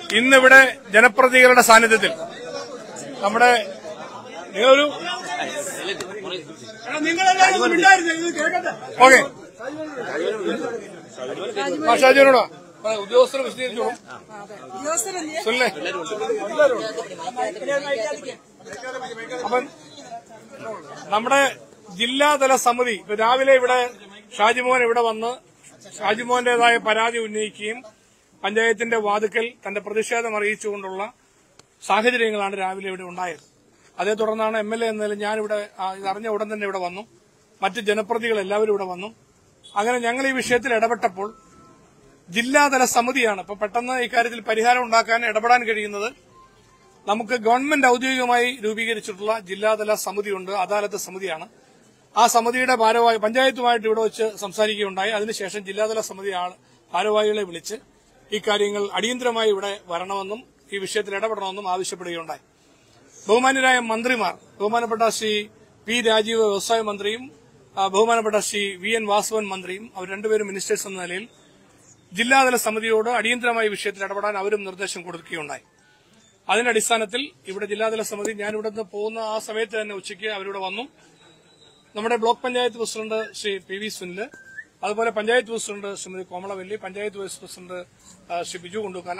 ഇന്നിവിടെ ജനപ്രതിനിധികളുടെ സാന്നിധ്യത്തിൽ നമ്മുടെ നിങ്ങളൊരു ഓക്കെ ഷാജുവിനോടാ ഉദ്യോഗസ്ഥർ വിശദീകരിച്ചോളൂ സുല്ലേ അപ്പം നമ്മുടെ ജില്ലാതല സമിതി ഇപ്പൊ രാവിലെ ഇവിടെ ഷാജിമോൻ ഇവിടെ വന്ന് ഷാജിമോന്റേതായ പരാതി ഉന്നയിക്കുകയും പഞ്ചായത്തിന്റെ വാതുക്കൽ തന്റെ പ്രതിഷേധം അറിയിച്ചുകൊണ്ടുള്ള സാഹചര്യങ്ങളാണ് രാവിലെ ഇവിടെ ഉണ്ടായത് അതേ തുടർന്നാണ് എം എൽ എ എന്നതിൽ ഞാനിവിടെ ആ, ഇതറിഞ്ഞ ഉടൻ തന്നെ ഇവിടെ വന്നു മറ്റ് ജനപ്രതികൾ എല്ലാവരും ഇവിടെ വന്നു അങ്ങനെ ഞങ്ങൾ ഈ വിഷയത്തിൽ ഇടപെട്ടപ്പോൾ ജില്ലാതല സമിതിയാണ് ഇപ്പൊ പെട്ടെന്ന് ഇക്കാര്യത്തിൽ പരിഹാരം ഉണ്ടാക്കാൻ ഇടപെടാൻ കഴിയുന്നത് നമുക്ക് ഗവൺമെന്റ് ഔദ്യോഗികമായി രൂപീകരിച്ചിട്ടുള്ള ജില്ലാതല സമിതിയുണ്ട് അദാലത്ത് സമിതിയാണ് ആ സമിതിയുടെ ഭാരവാഹി പഞ്ചായത്തുമായിട്ട് ഇവിടെ വെച്ച് സംസാരിക്കുകയുണ്ടായി അതിനുശേഷം ജില്ലാതല സമിതി ആൾ- ഭാരവാഹികളെ വിളിച്ച് ഈ കാര്യങ്ങൾ അടിയന്തരമായി ഇവിടെ വരണമെന്നും ഈ വിഷയത്തിൽ ഇടപെടണമെന്നും ആവശ്യപ്പെടുകയുണ്ടായി ബഹുമാന്യരായ മന്ത്രിമാർ ബഹുമാനപ്പെട്ട ശ്രീ പി രാജീവ് വ്യവസായ മന്ത്രിയും ആ, ബഹുമാനപ്പെട്ട ശ്രീ വി എൻ വാസവൻ മന്ത്രിയും അവർ രണ്ടുപേരും മിനിസ്റ്റേഴ്സ് എന്ന നിലയിൽ ജില്ലാതല സമിതിയോട് അടിയന്തരമായി വിഷയത്തിൽ ഇടപെടാൻ അവരും നിർദ്ദേശം കൊടുക്കുകയുണ്ടായി അതിന്റെ അടിസ്ഥാനത്തിൽ ഇവിടെ ജില്ലാതല സമിതി ഞാൻ ഇവിടെ നിന്ന് പോകുന്ന ആ സമയത്ത് തന്നെ ഉച്ചയ്ക്ക് അവരിവിടെ വന്നു നമ്മുടെ block panchayat president Shri P V Sunil അതുപോലെ panchayat president Shrimati Komalavalli panchayat vice president ആ, ശ്രീ ബിജു കൊണ്ടൂക്കാന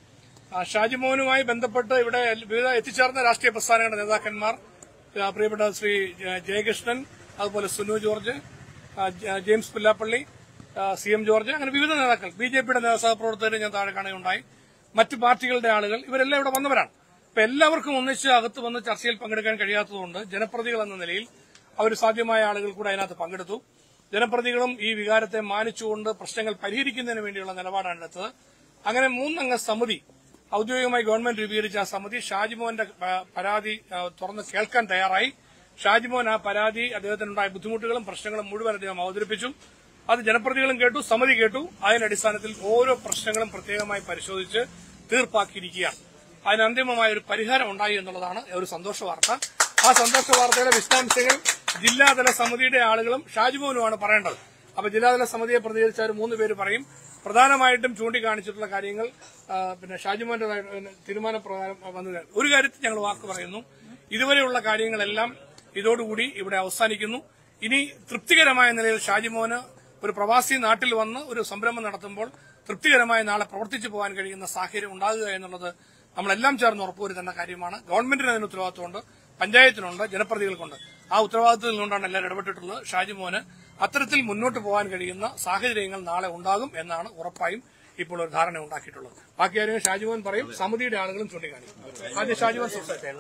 ആ, ഷാജിമോഹനുമായി ബന്ധപ്പെട്ട് ഇവിടെ വിവിധ എത്തിച്ചേർന്ന രാഷ്ട്രീയ പ്രസ്ഥാനങ്ങളുടെ നേതാക്കന്മാർ ആ, പ്രിയപ്പെട്ട ശ്രീ ജ- ജയകൃഷ്ണൻ അതുപോലെ സുനു ജോർജ് ആ, ജ- ജെയിംസ് പുല്ലാപ്പള്ളി ആ, സി എം ജോർജ് അങ്ങനെ വിവിധ നേതാക്കൾ ബി ജെ പിയുടെ സഹപ്രവർത്തകരെ ഞാൻ താഴെ കാണുകയുണ്ടായി മറ്റു പാർട്ടികളുടെ ആളുകൾ ഇവരെല്ലാം ഇവിടെ വന്നവരാണ് അപ്പൊ എല്ലാവർക്കും ഒന്നിച്ച് അകത്ത് വന്ന് ചർച്ചയിൽ പങ്കെടുക്കാൻ കഴിയാത്തതുകൊണ്ട് ജനപ്രതികൾ എന്ന നിലയിൽ അവർ സാധ്യമായ ആളുകൾ കൂടെ അതിനകത്ത് പങ്കെടുത്തു ജനപ്രതികളും ഈ വികാരത്തെ മാനിച്ചുകൊണ്ട് പ്രശ്നങ്ങൾ പരിഹരിക്കുന്നതിന് വേണ്ടിയുള്ള നിലപാടാണ് എടുത്തത് അങ്ങനെ മൂന്നംഗ സമിതി ഔദ്യോഗികമായി ഗവൺമെന്റ് രൂപീകരിച്ച ആ സമിതി ഷാജിമോഹന്റെ പ- പരാതി ആ, തുറന്ന് കേൾക്കാൻ തയ്യാറായി ഷാജിമോഹൻ ആ പരാതി അദ്ദേഹത്തിനുണ്ടായ ബുദ്ധിമുട്ടുകളും പ്രശ്നങ്ങളും മുഴുവൻ അദ്ദേഹം അവതരിപ്പിച്ചു അത് ജനപ്രതികളും കേട്ടു സമിതി കേട്ടു അതിന്റെ അടിസ്ഥാനത്തിൽ ഓരോ പ്രശ്നങ്ങളും പ്രത്യേകമായി പരിശോധിച്ച് തീർപ്പാക്കിയിരിക്കുകയാണ് അതിന് അന്തിമമായ ഒരു പരിഹാരം ഉണ്ടായി എന്നുള്ളതാണ് ഒരു സന്തോഷ വാർത്ത ആ സന്തോഷ വാർത്തയുടെ വിശദാംശങ്ങൾ ജില്ലാതല സമിതിയുടെ ആളുകളും ഷാജിമോനുമാണ് പറയേണ്ടത് അപ്പൊ ജില്ലാതല സമിതിയെ പ്രതികരിച്ച ഒരു മൂന്ന് പേര് പറയും പ്രധാനമായിട്ടും ചൂണ്ടിക്കാണിച്ചിട്ടുള്ള കാര്യങ്ങൾ ആ, പിന്നെ ഷാജിമോന്റെ തീരുമാനപ്രകാരം വന്നത് ഒരു കാര്യത്തിൽ ഞങ്ങൾ വാക്ക് പറയുന്നു ഇതുവരെയുള്ള കാര്യങ്ങളെല്ലാം ഇതോടുകൂടി ഇവിടെ അവസാനിക്കുന്നു ഇനി തൃപ്തികരമായ നിലയിൽ ഷാജിമോന് ഒരു പ്രവാസി നാട്ടിൽ വന്ന് ഒരു സംരംഭം നടത്തുമ്പോൾ തൃപ്തികരമായ നാളെ പ്രവർത്തിച്ചു പോകാൻ കഴിയുന്ന സാഹചര്യം ഉണ്ടാകുക എന്നുള്ളത് നമ്മളെല്ലാം ചേർന്ന് ഉറപ്പുവരുത്തേണ്ട കാര്യമാണ് ഗവൺമെന്റിന് അതിന് ഉത്തരവാദിത്വമുണ്ട് പഞ്ചായത്തിനുണ്ട് ജനപ്രതികൾക്കുണ്ട് ആ ഉത്തരവാദിത്തത്തിൽ നിന്നുകൊണ്ടാണ് എല്ലാവരും ഇടപെട്ടിട്ടുള്ളത് ഷാജിമോന് അത്തരത്തിൽ മുന്നോട്ട് പോകാൻ കഴിയുന്ന സാഹചര്യങ്ങൾ നാളെ ഉണ്ടാകും എന്നാണ് ഉറപ്പായും ഇപ്പോൾ ഒരു ധാരണ ഉണ്ടാക്കിയിട്ടുള്ളത് ബാക്കി കാര്യങ്ങൾ ഷാജിമോൻ പറയും സമിതിയുടെ ആളുകളും ചൂണ്ടിക്കാണിക്കും ആദ്യം ഷാജിമോൻ സംസാരിക്കും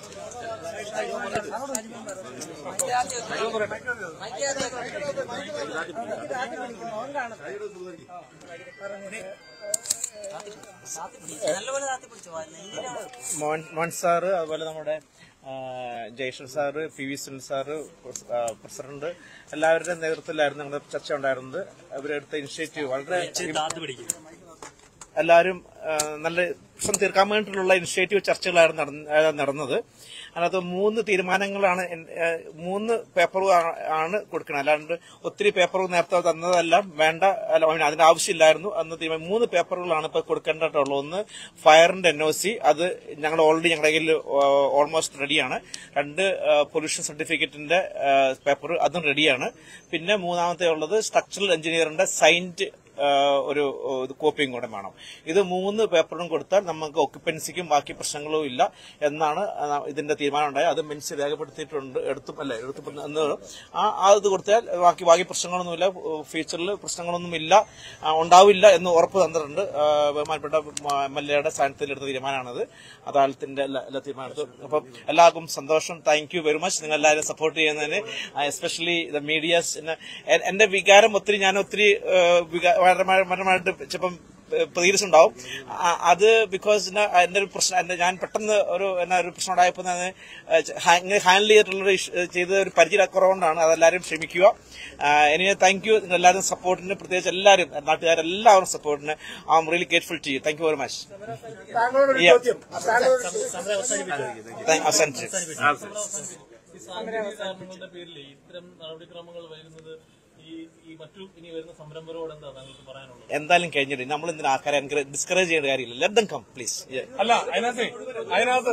നല്ലപോലെ താത്തി പിടിച്ചു നെല്ലിലാണ് മോഹൻ മോഹൻ സാറ് അതുപോലെ നമ്മുടെ ആ, Jaishal sir P V Sunil sir പ്രസ്- ആ, പ്രസിഡന്റ് എല്ലാവരുടെയും നേതൃത്വത്തിലായിരുന്നു ഞങ്ങളുടെ ചർച്ച ഉണ്ടായിരുന്നത് അവരെടുത്ത ഇനിഷ്യേറ്റീവ് വളരെ താത്തി പിടിക്കും എല്ലാവരും ആ, നല്ല പ്രശ്നം തീർക്കാൻ വേണ്ടിയിട്ടുള്ള ഇനിഷ്യേറ്റീവ് ചർച്ചകളായിരുന്നു നടന്ന- ആ, നടന്നത് അതിനകത്ത് മൂന്ന് തീരുമാനങ്ങളാണ് എൻ- ആ, മൂന്ന് പേപ്പർ ആണ് കൊടുക്കുന്നത് അല്ലാണ്ട് ഒത്തിരി പേപ്പർ നേരത്തെ തന്നതെല്ലാം വേണ്ട അല്ല I mean, അതിന്റെ ആവശ്യമില്ലായിരുന്നു അന്ന് തീരുമാനം മൂന്ന് പേപ്പറുകളാണ് ഇപ്പൊ കൊടുക്കേണ്ടതായിട്ടുള്ളത് ഒന്ന് ഫയറിന്റെ എൻ ഒ സി അത് ഞങ്ങൾ ഓൾറെഡി ഞങ്ങളുടെ കയ്യിൽ ഓൾമോസ്റ്റ് റെഡിയാണ് രണ്ട് പൊല്യൂഷൻ സർട്ടിഫിക്കറ്റിന്റെ പേപ്പർ അതും റെഡിയാണ് പിന്നെ മൂന്നാമത്തെ ഉള്ളത് സ്ട്രക്ചറൽ എഞ്ചിനീയറിന്റെ സൈൻഡ് ഒരു ഇത് കോപ്പിയും കൂടെ വേണം ഇത് മൂന്ന് പേപ്പറും കൊടുത്താൽ നമുക്ക് ഒക്യുപ്പൻസിക്കും ബാക്കി പ്രശ്നങ്ങളും ഇല്ല എന്നാണ് ആ, ഇതിന്റെ തീരുമാനം ഉണ്ടായത് അത് മിനിറ്റ്സ് രേഖപ്പെടുത്തിയിട്ടുണ്ട് എടുത്തും അല്ലെ എടുത്തു എന്ന് ആ ആ ഇത് കൊടുത്താൽ ബാക്കി ബാക്കി പ്രശ്നങ്ങളൊന്നുമില്ല ഫ്യൂച്ചറിൽ പ്രശ്നങ്ങളൊന്നും ഇല്ല ആ, ഉണ്ടാവില്ല എന്ന് ഉറപ്പ് തന്നിട്ടുണ്ട് ആ, ബഹുമാനപ്പെട്ട എം എൽ എയുടെ സ്ഥാനത്തിൽ എടുത്ത തീരുമാനമാണത് അദാലത്തിന്റെ എല്ലാ എല്ലാ തീരുമാനത്തും അപ്പം എല്ലാവർക്കും സന്തോഷം താങ്ക് യു വെരി മച്ച് നിങ്ങൾ എല്ലാവരും സപ്പോർട്ട് ചെയ്യുന്നതിന് എസ്പെഷ്യലി ദ മീഡിയാസ് എന്റെ വികാരം ഒത്തിരി ഞാൻ ഒത്തിരി പരമായിട്ട് ചിലപ്പം പ്രതികരിച്ചുണ്ടാവും ആ, അത് ബിക്കോസ് എന്റെ ഒരു പ്രശ്നം എന്റെ ഞാൻ പെട്ടെന്ന് ഒരു എന്നാ ഒരു പ്രശ്നം ഉണ്ടായപ്പോൾ ഞാൻ ഹാൻഡിൽ ചെയ്തിട്ടുള്ള ചെയ്ത ഒരു പരിചയക്കുറവുകൊണ്ടാണ് അതെല്ലാവരും ക്ഷമിക്കുക എനിക്ക് താങ്ക് യു നിങ്ങൾ എല്ലാവരും സപ്പോർട്ടിന് പ്രത്യേകിച്ച് എല്ലാവരും നാട്ടുകാരെല്ലാവരും സപ്പോർട്ടിന് I'm really grateful to you thank you very much താങ്കളോട് ഒരു Yeah. ചോദ്യം താങ്കളോട് അവസാനിച്ചു ഈ സാങ്കേതിക കാരണങ്ങളുടെ പേരിൽ ഇത്തരം നടപടിക്രമങ്ങൾ വരുന്നത് ഈ ഈ മറ്റു ഇനി വരുന്ന സംരംഭരോട് എന്താ താങ്കൾക്ക് പറയാനുള്ളത് എന്തായാലും കഴിഞ്ഞിട്ട് നമ്മൾ എന്തിനാ ആൾക്കാരെ ഡിസ്കറേജ് ചെയ്യേണ്ട കാര്യമില്ല ലെറ്റ് ദം കം പ്ലീസ് അല്ല അതിനകത്ത് അതിനകത്ത്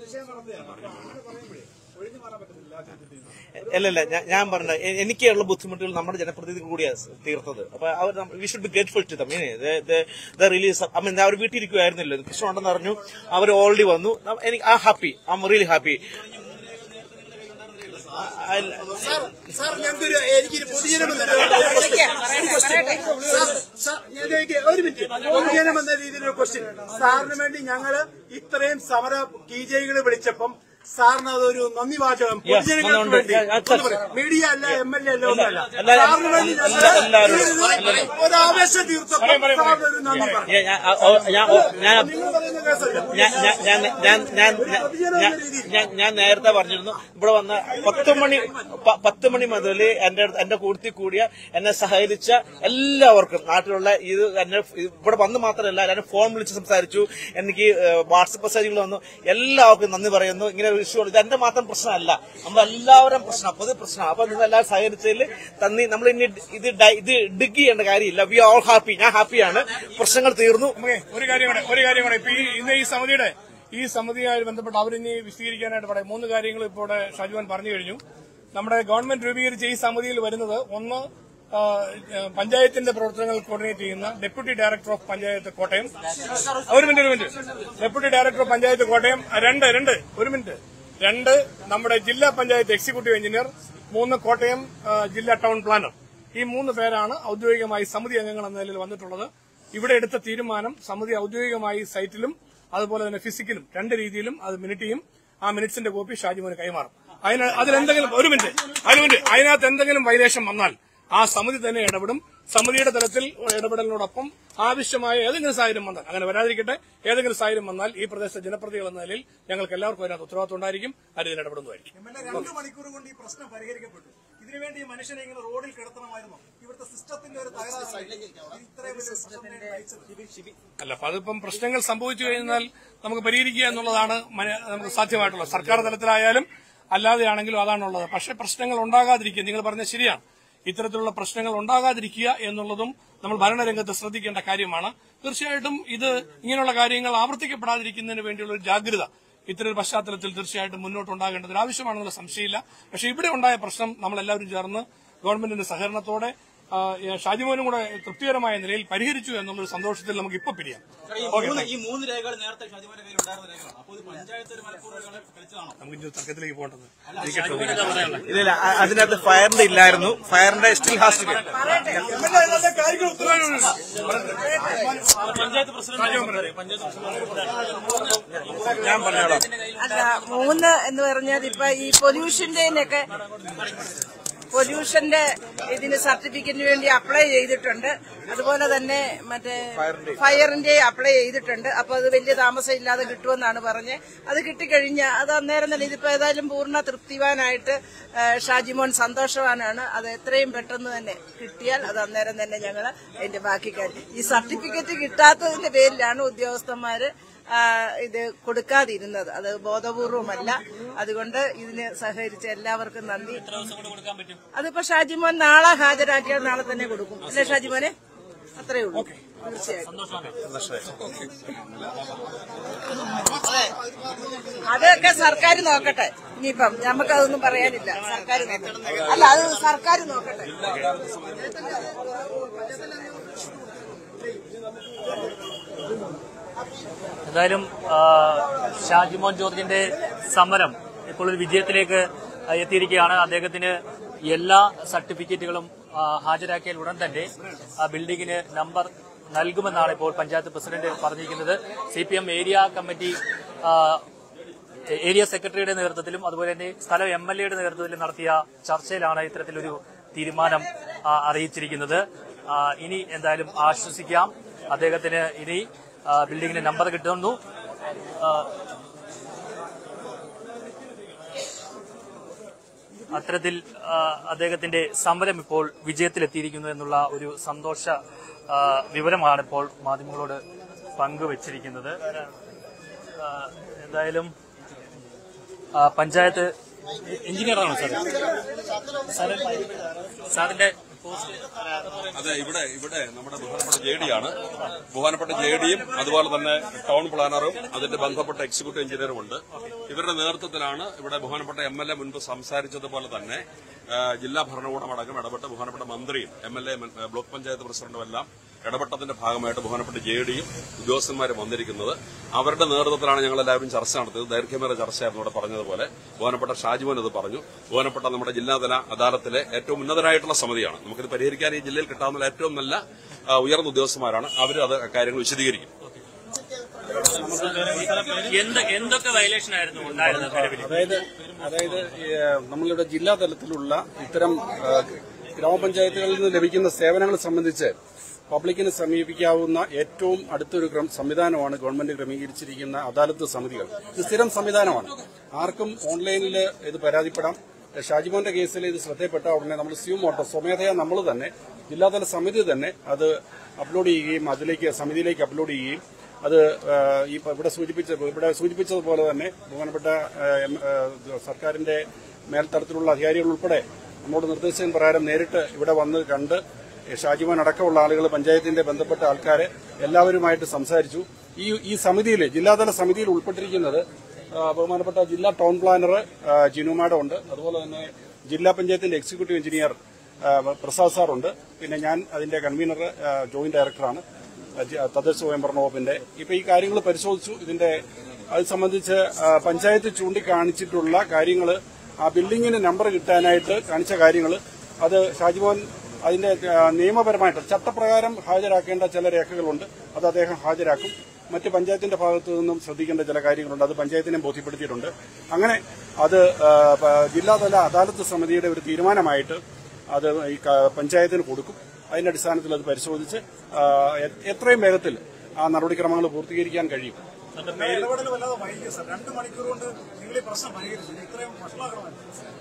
അല്ല അല്ല ഞാൻ- ഞാൻ പറഞ്ഞ എ- എനിക്കുള്ള ബുദ്ധിമുട്ടുകൾ നമ്മുടെ ജനപ്രതിനിധി കൂടിയാണ് തീർത്തത് അപ്പൊ അവർ we should be grateful to them release I mean അവർ വീട്ടിലിരിക്കുമായിരുന്നില്ല കൃഷ്ണ ഉണ്ടെന്ന് അറിഞ്ഞു അവർ ഓൾറെഡി വന്നു ന- എനിക്ക് ആ happy I'm really happy sir ഞങ്ങൾക്കൊരു എനിക്കൊരു പൊതുജനം എന്ന സാർ, സാർ, ഞാൻ ചോദിക്കാം, ഒരു മിനിറ്റ് പൊതുജനം എന്ന രീതിയിലൊരു ക്വസ്റ്റ്യൻ സാറിന് വേണ്ടി ഞങ്ങള് ഇത്രയും സമര കീജൈകൾ വിളിച്ചപ്പം സാറിന് അതൊരു നന്ദി വാചകം പൊതുജനങ്ങൾക്ക് നന്ദിയുണ്ട്. വേണ്ടി Yeah, that's ഒന്ന് പറയ്. മീഡിയ അല്ല എം എൽ എ അല്ല ഒന്നല്ല എല്ലാവരും- സാറിന് വേണ്ടി ഞങ്ങള് എല്ലാ- എല്ലാവരും. ഇത് ഒരു ആവേശം തീർത്തപ്പോൾ പറയ്, പറയ്, സാറിന് ഒരു നന്ദി പറഞ്ഞു ഞാൻ ഞാൻ- ഓ- ഞാൻ ഓ- ഞാൻ നിങ്ങൾ പറയുന്ന കേസല്ല ഞാൻ ഞാൻ ഞാൻ ഞാൻ ഞാൻ ഞാൻ- ഞാൻ ഞാൻ നേരത്തെ പറഞ്ഞിരുന്നു ഇവിടെ വന്ന പത്ത് മണി പ- പത്ത് മണി മുതൽ എന്റെ അടുത്ത് എന്റെ കൂട്ടത്തിൽ കൂടിയ എന്നെ സഹകരിച്ച എല്ലാവർക്കും നാട്ടിലുള്ള ഇത് എന്നെ ഇവിടെ വന്ന് മാത്രമല്ല എല്ലാവരും ഫോൺ വിളിച്ച് സംസാരിച്ചു എനിക്ക് വാട്സപ്പ് മെസ്സേജുകൾ വന്നു എല്ലാവർക്കും നന്ദി പറയുന്നു ഇങ്ങനെ ഒരു ഇഷ്യൂ ഇത് എന്റെ മാത്രം പ്രശ്നമല്ല നമ്മൾ എല്ലാവരും പ്രശ്നം പൊതു പ്രശ്നം അപ്പൊ നിങ്ങൾ എല്ലാവരും സഹകരിച്ചതിൽ തന്നി നമ്മൾ ഇനി ഇത് ഡൈ- ഇത് ഡിഗ് ചെയ്യേണ്ട കാര്യമില്ല വി ഓൾ ഹാപ്പി ഞാൻ ഹാപ്പിയാണ് പ്രശ്നങ്ങൾ തീർന്നു നമുക്ക് ഒരു കാര്യം കൂടെ ഒരു കാര്യം കൂടെ ഇപ്പൊ ഈ ഇന്ന് ഈ സമിതിയുടെ ഈ സമിതിയുമായി ബന്ധപ്പെട്ട് അവരിനി വിശദീകരിക്കാനായിട്ട് പറയാം മൂന്ന് കാര്യങ്ങൾ ഇപ്പോൾ ഇവിടെ ഷാജുവാൻ പറഞ്ഞു കഴിഞ്ഞു നമ്മുടെ ഗവൺമെന്റ് രൂപീകരിച്ച ഈ സമിതിയിൽ വരുന്നത് ഒന്ന് ആ, പഞ്ചായത്തിന്റെ പ്രവർത്തനങ്ങൾ കോർഡിനേറ്റ് ചെയ്യുന്ന deputy director of panchayat Kottayam ഒരു മിനിറ്റ് ഒരു minute deputy director of panchayat Kottayam രണ്ട് രണ്ട് ഒരു മിനിറ്റ് രണ്ട് നമ്മുടെ ജില്ലാ പഞ്ചായത്ത് എക്സിക്യൂട്ടീവ് എഞ്ചിനീയർ മൂന്ന് കോട്ടയം ആ, ജില്ലാ ടൗൺ പ്ലാനർ ഈ മൂന്ന് പേരാണ് ഔദ്യോഗികമായി സമിതി അംഗങ്ങൾ എന്ന നിലയിൽ വന്നിട്ടുള്ളത് ഇവിടെ എടുത്ത തീരുമാനം സമിതി ഔദ്യോഗികമായി സൈറ്റിലും അതുപോലെ തന്നെ ഫിസിക്കലും രണ്ട് രീതിയിലും അത് മിനിറ്റ് ചെയ്യും ആ മിനിറ്റ്സിന്റെ കോപ്പി ഷാജിമോന് കൈമാറും അതിന് അതിലെന്തെങ്കിലും ഒരു മിനിറ്റ് അതിന് മിനിറ്റ് അതിനകത്ത് എന്തെങ്കിലും വൈലേഷം വന്നാൽ ആ സമിതി തന്നെ ഇടപെടും സമിതിയുടെ തലത്തിൽ ഇടപെടലിനോടൊപ്പം ആവശ്യമായ ഏതെങ്കിലും സാഹചര്യം വന്നാൽ അങ്ങനെ വരാതിരിക്കട്ടെ ഏതെങ്കിലും സാഹചര്യം വന്നാൽ ഈ പ്രദേശത്തെ ജനപ്രതികൾ എന്ന നിലയിൽ ഞങ്ങൾക്ക് എല്ലാവർക്കും അതിനകത്ത് ഉത്തരവാദിത്വം ഉണ്ടായിരിക്കും അത് ഇതിന് ഇടപെടുന്നതായിരിക്കും എം എൽ എ രണ്ട് മണിക്കൂർ കൊണ്ട് ഈ പ്രശ്നം പരിഹരിക്കപ്പെട്ടു ഇതിനുവേണ്ടി ഈ മനുഷ്യനെ ഇങ്ങനെ റോഡിൽ കിടത്തണമായിരുന്നു ഇവിടുത്തെ സിസ്റ്റത്തിന്റെ ഒരു തകരാറാണ് ഇത്രയും വലിയ പ്രശ്നത്തെ നയിച്ചത്. അല്ല അപ്പൊ അതിപ്പം പ്രശ്നങ്ങൾ സംഭവിച്ചു കഴിഞ്ഞാൽ നമുക്ക് പരിഹരിക്കുക എന്നുള്ളതാണ് മന- നമുക്ക് സാധ്യമായിട്ടുള്ളത് സർക്കാർ തലത്തിലായാലും അല്ലാതെയാണെങ്കിലും അതാണുള്ളത് പക്ഷെ പ്രശ്നങ്ങൾ ഉണ്ടാകാതിരിക്കുക നിങ്ങൾ പറഞ്ഞ ശരിയാണ് ഇത്തരത്തിലുള്ള പ്രശ്നങ്ങൾ ഉണ്ടാകാതിരിക്കുക എന്നുള്ളതും നമ്മൾ ഭരണരംഗത്ത് ശ്രദ്ധിക്കേണ്ട കാര്യമാണ് തീർച്ചയായിട്ടും ഇത് ഇങ്ങനെയുള്ള കാര്യങ്ങൾ ആവർത്തിക്കപ്പെടാതിരിക്കുന്നതിന് വേണ്ടിയുള്ള ഒരു ജാഗ്രത ഇത്തരം പശ്ചാത്തലത്തിൽ തീർച്ചയായിട്ടും മുന്നോട്ട് ഉണ്ടാകേണ്ടത് ഒരു ആവശ്യമാണെന്നുള്ള സംശയമില്ല പക്ഷെ ഇവിടെ ഉണ്ടായ പ്രശ്നം നമ്മളെല്ലാവരും ചേർന്ന് ഗവൺമെന്റിന്റെ സഹകരണത്തോടെ ആ, ഷാജിമോനും കൂടെ തൃപ്തികരമായ നിലയിൽ പരിഹരിച്ചു എന്നുള്ളൊരു സന്തോഷത്തിൽ നമുക്ക് ഇപ്പൊ പിരിയാം ഓക്കെ ഈ മൂന്ന് രേഖകൾ നേരത്തെ ഷാജിമാരുടെ കയ്യിൽ ഉണ്ടായിരുന്ന രേഖകളാണ് അപ്പോൾ ഇത് പഞ്ചായത്ത് ഒരു മലപ്പൂർ രേഖകളെ കളിച്ചതാണോ നമുക്ക് ഇനി തർക്കത്തിലേക്ക് പോകേണ്ടത് ഇല്ല ഇല്ല അ- അതിനകത്ത് ഫയറിന്റെ ഇല്ലായിരുന്നു ഫയറിന്റെ still has to panchayat president ഞാൻ പറഞ്ഞോളാം അല്ല മൂന്ന് എന്ന് പറഞ്ഞാൽ ഇപ്പൊ ഈ പൊല്യൂഷന്റെയൊക്കെ പൊല്യൂഷന്റെ ഇതിന് സർട്ടിഫിക്കറ്റിന് വേണ്ടി അപ്ലൈ ചെയ്തിട്ടുണ്ട് അതുപോലെ തന്നെ മറ്റേ ഫയറിന്റെ അപ്ലൈ ചെയ്തിട്ടുണ്ട് അപ്പൊ അത് വലിയ താമസം ഇല്ലാതെ കിട്ടുമെന്നാണ് പറഞ്ഞ് അത് കിട്ടിക്കഴിഞ്ഞാൽ അത് അന്നേരം തന്നെ ഇതിപ്പോ ഏതായാലും പൂർണ്ണ തൃപ്തിവാനായിട്ട് ആ, ഷാജിമോൻ സന്തോഷവാനാണ് അത് എത്രയും പെട്ടെന്ന് തന്നെ കിട്ടിയാൽ അത് അന്നേരം തന്നെ ഞങ്ങൾ അതിന്റെ ബാക്കി കാര്യം ഈ സർട്ടിഫിക്കറ്റ് കിട്ടാത്തതിന്റെ പേരിലാണ് ഉദ്യോഗസ്ഥന്മാര് ആ, ഇത് കൊടുക്കാതിരുന്നത് അത് ബോധപൂർവമല്ല അതുകൊണ്ട് ഇതിന് സഹകരിച്ച എല്ലാവർക്കും നന്ദി അതിപ്പോ ഷാജിമോൻ നാളെ ഹാജരാക്കിയാൽ നാളെ തന്നെ കൊടുക്കും അല്ലേ ഷാജിമോനെ അത്രേ ഉള്ളൂ തീർച്ചയായിട്ടും അതൊക്കെ സർക്കാർ നോക്കട്ടെ ഇനിയിപ്പം നമുക്കതൊന്നും പറയാനില്ല സർക്കാർ നോക്കട്ടെ അല്ല അത് സർക്കാർ നോക്കട്ടെ എന്തായാലും ആ, ഷാജിമോൻ ജോർജിന്റെ സമരം ഇപ്പോൾ ഒരു വിജയത്തിലേക്ക് ആ, എത്തിയിരിക്കുകയാണ് അദ്ദേഹത്തിന് എല്ലാ സർട്ടിഫിക്കറ്റുകളും ആ, ഹാജരാക്കിയാൽ ഉടൻ തന്നെ ആ ബിൽഡിങ്ങിന് നമ്പർ നൽകുമെന്നാണ് ഇപ്പോൾ പഞ്ചായത്ത് പ്രസിഡന്റ് പറഞ്ഞിരിക്കുന്നത് C P M area committee ആ, ഏരിയ സെക്രട്ടറിയുടെ നേതൃത്വത്തിലും അതുപോലെ തന്നെ സ്ഥലം എം എൽ എയുടെ നേതൃത്വത്തിലും നടത്തിയ ചർച്ചയിലാണ് ഇത്തരത്തിലൊരു തീരുമാനം ആ, അറിയിച്ചിരിക്കുന്നത് ആ, ഇനി എന്തായാലും ആശ്വസിക്കാം അദ്ദേഹത്തിന് ഇനി ആ, ബിൽഡിങ്ങിന് നമ്പർ കിട്ടുന്നു ആ, അത്തരത്തിൽ ആ, അദ്ദേഹത്തിന്റെ സമരം ഇപ്പോൾ വിജയത്തിലെത്തിയിരിക്കുന്നു എന്നുള്ള ഒരു സന്തോഷ ആ, വിവരമാണ് ഇപ്പോൾ മാധ്യമങ്ങളോട് പങ്കുവച്ചിരിക്കുന്നത് ആ, എന്തായാലും ആ, പഞ്ചായത്ത് എഞ്ചിനീയറാണോ സാർ സാറ് സാറിന്റെ അതെ ഇവിടെ ഇവിടെ നമ്മുടെ ബഹുമാനപ്പെട്ട ജെ ഡി ആണ് ബഹുമാനപ്പെട്ട ജെ ഡിയും അതുപോലെ തന്നെ ടൗൺ പ്ലാനറും അതിന്റെ ബന്ധപ്പെട്ട എക്സിക്യൂട്ടീവ് എഞ്ചിനീയറും ഉണ്ട് ഇവരുടെ നേതൃത്വത്തിലാണ് ഇവിടെ ബഹുമാനപ്പെട്ട എം എൽ എ മുൻപ് സംസാരിച്ചതുപോലെ തന്നെ ആ, ജില്ലാ ഭരണകൂടം അടക്കം ഇടപെട്ട് ബഹുമാനപ്പെട്ട മന്ത്രിയും M L A block panchayat പ്രസിഡന്റും എല്ലാം ഇടപെട്ടതിന്റെ ഭാഗമായിട്ട് ബഹുമാനപ്പെട്ട ജെ ഡിയും ഉദ്യോഗസ്ഥന്മാരും വന്നിരിക്കുന്നത് അവരുടെ നേതൃത്വത്തിലാണ് ഞങ്ങൾ എല്ലാവരും ചർച്ച നടത്തിയത് ദൈർഘ്യമേറിയ ചർച്ചയായിരുന്നു ഇവിടെ പറഞ്ഞതുപോലെ ബഹുമാനപ്പെട്ട ഷാജിമോൻ ഇത് പറഞ്ഞു ബഹുമാനപ്പെട്ട നമ്മുടെ ജില്ലാതല അദാലത്തിലെ ഏറ്റവും ഉന്നതരായിട്ടുള്ള സമിതിയാണ് നമുക്കിത് പരിഹരിക്കാൻ ഈ ജില്ലയിൽ കിട്ടാവുന്ന ഏറ്റവും നല്ല ആ, ഉയർന്ന ഉദ്യോഗസ്ഥന്മാരാണ് അവർ അത് കാര്യങ്ങൾ വിശദീകരിക്കും എന്ത് എന്തൊക്കെ വയലേഷൻ ആയിരുന്നു ഉണ്ടായിരുന്നത് നിലവിൽ അതായത് അതായത് ഏഹ്, നമ്മളിവിടെ ജില്ലാ തലത്തിലുള്ള ഇത്തരം ഏഹ്, ഗ്രാമപഞ്ചായത്തുകളിൽ നിന്ന് ലഭിക്കുന്ന സേവനങ്ങൾ സംബന്ധിച്ച് പബ്ലിക്കിന് സമീപിക്കാവുന്ന ഏറ്റവും അടുത്തൊരു ക്രം- സംവിധാനമാണ് ഗവൺമെന്റ് ക്രമീകരിച്ചിരിക്കുന്ന അദാലത്ത് സമിതികൾ ഇത് സ്ഥിരം സംവിധാനമാണ് ആർക്കും ഓൺലൈനിൽ ഇത് പരാതിപ്പെടാം ഷാജിമോന്റെ കേസിൽ ഇത് ശ്രദ്ധയപ്പെട്ട ഉടനെ നമ്മൾ സ്യൂ മോട്ടോ സ്വമേധയാ നമ്മൾ തന്നെ ജില്ലാതല സമിതി തന്നെ അത് അപ്ലോഡ് ചെയ്യുകയും അതിലേക്ക് സമിതിയിലേക്ക് അപ്ലോഡ് ചെയ്യുകയും അത് ആ, ഈ പ- ഇവിടെ സൂചിപ്പിച്ച ഇവിടെ സൂചിപ്പിച്ചതുപോലെ തന്നെ ബഹുമാനപ്പെട്ട ആ, എം, ആ, സർക്കാരിന്റെ മേൽത്തരത്തിലുള്ള അധികാരികൾ ഉൾപ്പെടെ നമ്മോട് നിർദ്ദേശം പ്രകാരം നേരിട്ട് ഇവിടെ വന്ന് കണ്ട് ഷാജിമാൻ അടക്കമുള്ള ആളുകൾ പഞ്ചായത്തിന്റെ ബന്ധപ്പെട്ട ആൾക്കാരെ എല്ലാവരുമായിട്ട് സംസാരിച്ചു ഈ ഈ സമിതിയിൽ ജില്ലാതല സമിതിയിൽ ഉൾപ്പെട്ടിരിക്കുന്നത് ആ, ബഹുമാനപ്പെട്ട ജില്ലാ ടൗൺ പ്ലാനർ ആ, ജിനു മാഡം ഉണ്ട് അതുപോലെ തന്നെ ജില്ലാ പഞ്ചായത്തിന്റെ എക്സിക്യൂട്ടീവ് എഞ്ചിനീയർ ആ, പ്രസാദ് സാറുണ്ട് പിന്നെ ഞാൻ അതിന്റെ കൺവീനർ ആ, ജോയിന്റ് ഡയറക്ടറാണ് ജ- തദ്ദേശ സ്വയംഭരണ വകുപ്പിന്റെ ഇപ്പൊ ഈ കാര്യങ്ങൾ പരിശോധിച്ചു ഇതിന്റെ അത് സംബന്ധിച്ച് ആ, പഞ്ചായത്ത് ചൂണ്ടിക്കാണിച്ചിട്ടുള്ള കാര്യങ്ങൾ ആ ബിൽഡിങ്ങിന് നമ്പർ കിട്ടാനായിട്ട് കാണിച്ച കാര്യങ്ങൾ അത് ഷാജിമോൻ അതിന്റെ ആ, നിയമപരമായിട്ട് ചട്ടപ്രകാരം ഹാജരാക്കേണ്ട ചില രേഖകളുണ്ട് അത് അദ്ദേഹം ഹാജരാക്കും മറ്റ് പഞ്ചായത്തിന്റെ ഭാഗത്തു നിന്നും ശ്രദ്ധിക്കേണ്ട ചില കാര്യങ്ങളുണ്ട് അത് പഞ്ചായത്തിനെ ബോധ്യപ്പെടുത്തിയിട്ടുണ്ട് അങ്ങനെ അത് ആ, പ- ജില്ലാതല അദാലത്ത് സമിതിയുടെ ഒരു തീരുമാനമായിട്ട് അത് ഈ ക- പഞ്ചായത്തിന് കൊടുക്കും അതിന്റെ അടിസ്ഥാനത്തിൽ അത് പരിശോധിച്ച് ആ, എ- എത്രയും വേഗത്തിൽ ആ നടപടിക്രമങ്ങൾ പൂർത്തീകരിക്കാൻ കഴിയും ഇടപെടൽ വല്ലാതെ വൈകി സർ രണ്ട് മണിക്കൂർ കൊണ്ട് നിങ്ങൾ ഈ പ്രശ്നം പരിഹരിച്ചു ഇത്രയും വഷളാകണമല്ലോ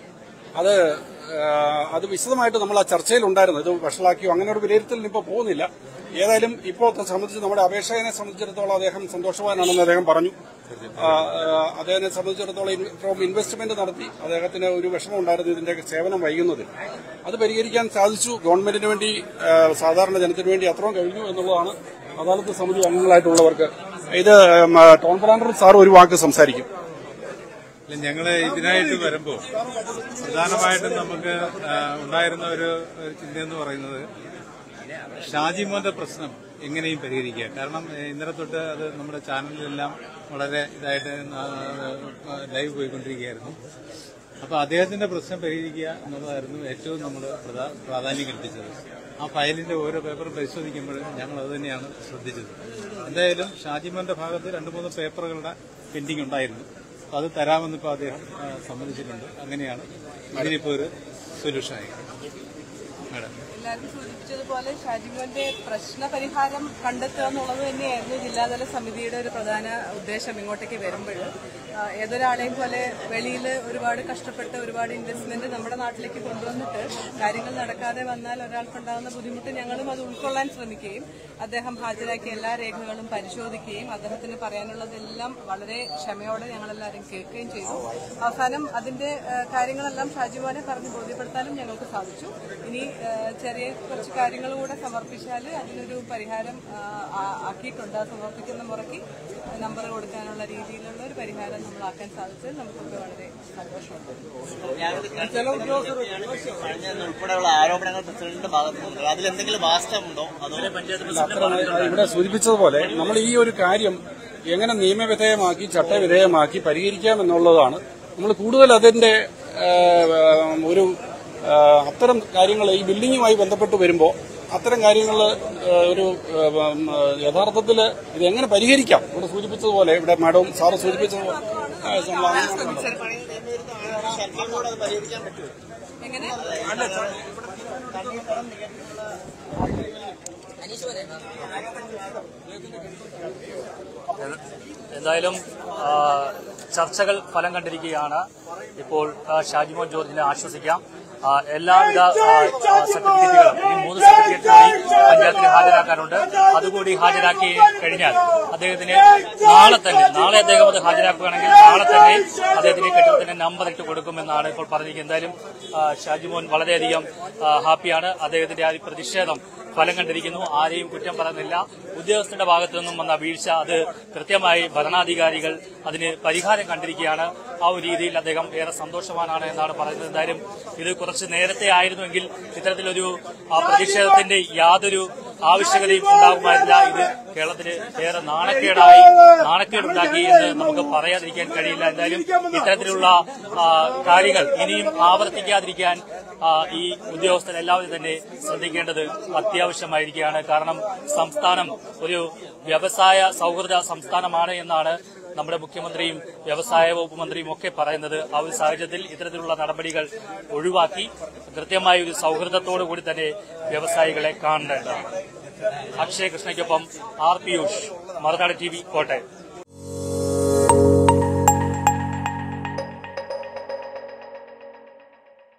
അത് ആ, അത് വിശദമായിട്ട് നമ്മൾ ആ ചർച്ചയിൽ ഉണ്ടായിരുന്നു ഇത് വഷളാക്കിയോ അങ്ങനെ ഒരു വിലയിരുത്തലിന് ഇപ്പോൾ പോകുന്നില്ല ഏതായാലും ഇപ്പോൾ സംബന്ധിച്ച് നമ്മുടെ അപേക്ഷകനെ സംബന്ധിച്ചിടത്തോളം അദ്ദേഹം സന്തോഷവാനാണെന്ന് അദ്ദേഹം പറഞ്ഞു ആ, ആ, അദ്ദേഹത്തെ സംബന്ധിച്ചിടത്തോളം ഇൻ- ഫ്രോം ഇൻവെസ്റ്റ്മെന്റ് നടത്തി അദ്ദേഹത്തിന് ഒരു വിഷമം ഉണ്ടായിരുന്നു ഇതിന്റെ സേവനം വൈകുന്നതിൽ അത് പരിഹരിക്കാൻ സാധിച്ചു ഗവൺമെന്റിന് വേണ്ടി ആ, സാധാരണ ജനത്തിന് വേണ്ടി അത്രയും കഴിഞ്ഞു എന്നുള്ളതാണ് അദാലത്ത് സമിതി അംഗങ്ങളായിട്ടുള്ളവർക്ക് ഇത് ഉം, ടൗൺ പ്ലാനർ സാർ ഒരു വാക്ക് സംസാരിക്കും ഞങ്ങൾ ഇതിനായിട്ട് വരുമ്പോൾ പ്രധാനമായിട്ടും നമുക്ക് ആ, ഉണ്ടായിരുന്ന ഒരു ഒരു ചിന്തയെന്ന് പറയുന്നത് ഷാജിമോന്റെ പ്രശ്നം എങ്ങനെയും പരിഹരിക്കുക കാരണം ഏ, ഇന്നലെ തൊട്ട് അത് നമ്മുടെ ചാനലിലെല്ലാം വളരെ ഇതായിട്ട് ആ, ആ, ലൈവ് പോയിക്കൊണ്ടിരിക്കുകയായിരുന്നു അപ്പൊ അദ്ദേഹത്തിന്റെ പ്രശ്നം പരിഹരിക്കുക എന്നുള്ളതായിരുന്നു ഏറ്റവും നമ്മൾ പ്രാധാന്യം കൽപ്പിച്ചത് ആ ഫയലിന്റെ ഓരോ പേപ്പറും പരിശോധിക്കുമ്പോൾ ഞങ്ങൾ അത് തന്നെയാണ് ശ്രദ്ധിച്ചത് എന്തായാലും ഷാജിമോന്റെ ഭാഗത്ത് രണ്ട് മൂന്ന് പേപ്പറുകളുടെ പെൻഡിംഗ് ഉണ്ടായിരുന്നു അപ്പൊ അത് തരാമെന്നിപ്പോൾ അദ്ദേഹം ആ, സമ്മതിച്ചിട്ടുണ്ട് അങ്ങനെയാണ് ഇതിനിപ്പോൾ ഒരു സൊല്യൂഷനായി മാഡം എല്ലാവർക്കും സൂചിപ്പിച്ചതുപോലെ ഷാജിമോന്റെ പ്രശ്ന പരിഹാരം കണ്ടെത്തുക എന്നുള്ളത് തന്നെയായിരുന്നു ജില്ലാതല സമിതിയുടെ ഒരു പ്രധാന ഉദ്ദേശം ഇങ്ങോട്ടേക്ക് വരുമ്പോൾ ആ, ഏതൊരാളെയും പോലെ വെളിയിൽ ഒരുപാട് കഷ്ടപ്പെട്ട് ഒരുപാട് ഇൻവെസ്റ്റ്മെന്റ് നമ്മുടെ നാട്ടിലേക്ക് കൊണ്ടുവന്നിട്ട് കാര്യങ്ങൾ നടക്കാതെ വന്നാൽ ഒരാൾക്കുണ്ടാകുന്ന ബുദ്ധിമുട്ട് ഞങ്ങളും അത് ഉൾക്കൊള്ളാൻ ശ്രമിക്കുകയും അദ്ദേഹം ഹാജരാക്കിയ എല്ലാ രേഖകളും പരിശോധിക്കുകയും അദ്ദേഹത്തിന് പറയാനുള്ളതെല്ലാം വളരെ ക്ഷമയോടെ ഞങ്ങളെല്ലാവരും കേൾക്കുകയും ചെയ്തു അവസാനം അതിന്റെ ആ, കാര്യങ്ങളെല്ലാം ഷാജിമോനെ പറഞ്ഞ് ബോധ്യപ്പെടുത്താനും ഞങ്ങൾക്ക് സാധിച്ചു ഇനി ആ, ചെറിയ കുറച്ച് കാര്യങ്ങൾ കൂടെ സമർപ്പിച്ചാൽ അതിനൊരു പരിഹാരം ആ, ആ- ആക്കിയിട്ടുണ്ട് അത് സമർപ്പിക്കുന്ന മുറയ്ക്ക് നമ്പർ കൊടുക്കാനുള്ള രീതിയിലുള്ള ഒരു പരിഹാരം നമ്മൾ ആക്കാൻ സാധിച്ചത് നമുക്കൊക്കെ വളരെ സന്തോഷമുണ്ട് ഉൾപ്പെടെയുള്ള ആരോപണങ്ങൾ പ്രസിഡന്റിന്റെ ഭാഗത്തു നിന്നുണ്ട് അതിലെന്തെങ്കിലും വാസ്തവമുണ്ടോ അതോ അത്ര ഇവിടെ സൂചിപ്പിച്ചതുപോലെ നമ്മൾ ഈ ഒരു കാര്യം എങ്ങനെ നിയമവിധേയമാക്കി ചട്ടവിധേയമാക്കി പരിഹരിക്കാം എന്നുള്ളതാണ് നമ്മൾ കൂടുതൽ അതിന്റെ ആ, ഒരു ആ, അത്തരം കാര്യങ്ങൾ ഈ ബിൽഡിങ്ങുമായി ബന്ധപ്പെട്ട് വരുമ്പോൾ അത്തരം കാര്യങ്ങൾ ഒരു യഥാർത്ഥത്തിൽ ഇത് എങ്ങനെ പരിഹരിക്കാം ഇവിടെ സൂചിപ്പിച്ചതുപോലെ ഇവിടെ മാഡം സാറ് സൂചിപ്പിച്ചതുപോലെ ആ, നമ്മൾ സർക്കാരിനോട് അത് പരിഹരിക്കാൻ പറ്റുമോ എങ്ങനെ എന്തായാലും ആ, ചർച്ചകൾ ഫലം കണ്ടിരിക്കുകയാണ് ഇപ്പോൾ ആ, ഷാജിമോൻ ജോർജിനെ ആശ്വസിക്കാം ആ, എല്ലാവിധ ആ, ആ, സർട്ടിഫിക്കറ്റുകളും ഈ മൂന്ന് സർട്ടിഫിക്കറ്റുമായി പഞ്ചായത്തിന് ഹാജരാക്കാനുണ്ട് അതുകൂടി ഹാജരാക്കി കഴിഞ്ഞാൽ അദ്ദേഹത്തിന് നാളെ തന്നെ നാളെ അദ്ദേഹം അത് ഹാജരാക്കുകയാണെങ്കിൽ നാളെ തന്നെ അദ്ദേഹത്തിന് കെട്ടിടത്തിന്റെ നമ്പർ ഇട്ട് കൊടുക്കുമെന്നാണ് ഇപ്പോൾ പറഞ്ഞിരിക്കുന്നത് എന്തായാലും ആ, ഷാജിമോൻ വളരെയധികം ആ, ഹാപ്പിയാണ് അദ്ദേഹത്തിന്റെ ആ ഒരു പ്രതിഷേധം ഫലം കണ്ടിരിക്കുന്നു ആരെയും കുറ്റം പറയുന്നില്ല ഉദ്യോഗസ്ഥരുടെ ഭാഗത്തു നിന്നും വന്ന വീഴ്ച അത് കൃത്യമായി ഭരണാധികാരികൾ അതിന് പരിഹാരം കണ്ടിരിക്കുകയാണ് ആ ഒരു രീതിയിൽ അദ്ദേഹം ഏറെ സന്തോഷവാനാണ് എന്നാണ് പറയുന്നത് എന്തായാലും ഇത് കുറച്ച് നേരത്തെ ആയിരുന്നുവെങ്കിൽ ഇത്തരത്തിലൊരു ആ പ്രതിഷേധത്തിന്റെ യാതൊരു ആവശ്യകതയും ഉണ്ടാകുമായിരുന്നില്ല ഇത് കേരളത്തിന് ഏറെ നാണക്കേടായി നാണക്കേടുണ്ടാക്കി എന്ന് നമുക്ക് പറയാതിരിക്കാൻ കഴിയില്ല എന്തായാലും ഇത്തരത്തിലുള്ള ആ, കാര്യങ്ങൾ ഇനിയും ആവർത്തിക്കാതിരിക്കാൻ ആ, ഈ ഉദ്യോഗസ്ഥർ എല്ലാവരും തന്നെ ശ്രദ്ധിക്കേണ്ടത് അത്യാവശ്യമായിരിക്കുകയാണ് കാരണം സംസ്ഥാനം ഒരു വ്യവസായ സൗഹൃദ സംസ്ഥാനമാണ് എന്നാണ് നമ്മുടെ മുഖ്യമന്ത്രിയും വ്യവസായ വകുപ്പ് മന്ത്രിയും ഒക്കെ പറയുന്നത് ആ ഒരു സാഹചര്യത്തിൽ ഇത്തരത്തിലുള്ള നടപടികൾ ഒഴിവാക്കി കൃത്യമായ ഒരു സൗഹൃദത്തോടു കൂടി തന്നെ വ്യവസായികളെ കാണേണ്ടതാണ് അക്ഷയ് കൃഷ്ണയ്ക്കൊപ്പം R Piyush Marunad T V Kottayam